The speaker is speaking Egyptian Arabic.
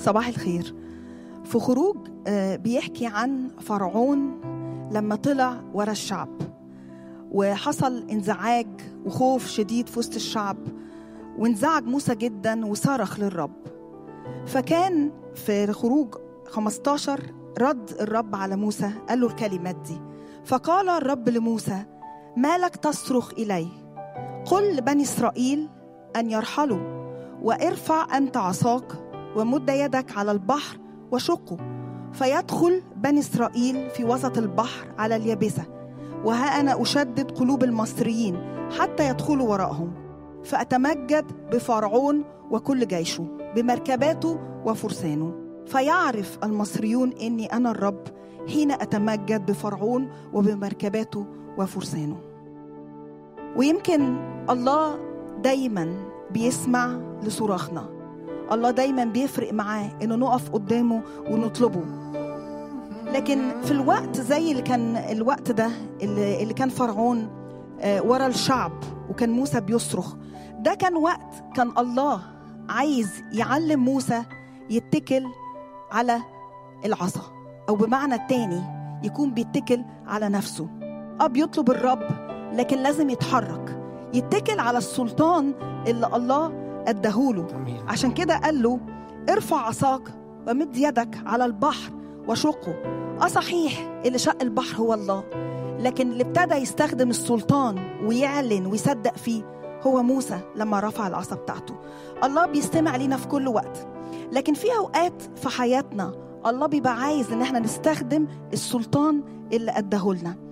صباح الخير في خروج آه، بيحكي عن فرعون لما طلع ورا الشعب وحصل انزعاج وخوف شديد في وسط الشعب وانزعج موسى جدا وصرخ للرب فكان في خروج 15 رد الرب على موسى قال له الكلمات دي فقال الرب لموسى ما لك تصرخ إلي قل لبني إسرائيل أن يرحلوا وارفع أنت عصاك ومد يدك على البحر وشقه فيدخل بني إسرائيل في وسط البحر على اليابسة وها أنا أشدد قلوب المصريين حتى يدخلوا وراءهم فأتمجد بفرعون وكل جيشه بمركباته وفرسانه فيعرف المصريون إني أنا الرب حين أتمجد بفرعون وبمركباته وفرسانه ويمكن الله دايما بيسمع لصراخنا الله دايما بيفرق معاه انه نقف قدامه ونطلبه لكن في الوقت زي اللي كان الوقت ده اللي, اللي كان فرعون آه، ورا الشعب وكان موسى بيصرخ ده كان وقت كان الله عايز يعلم موسى يتكل على العصا او بمعنى التاني يكون بيتكل على نفسه اه بيطلب الرب لكن لازم يتحرك يتكل على السلطان اللي الله اداهوله امين عشان كده قال له ارفع عصاك ومد يدك على البحر وشقه اه صحيح اللي شق البحر هو الله لكن اللي ابتدى يستخدم السلطان ويعلن ويصدق فيه هو موسى لما رفع العصا بتاعته الله بيستمع لينا في كل وقت لكن في اوقات في حياتنا الله بيبقى عايز ان احنا نستخدم السلطان اللي اداهولنا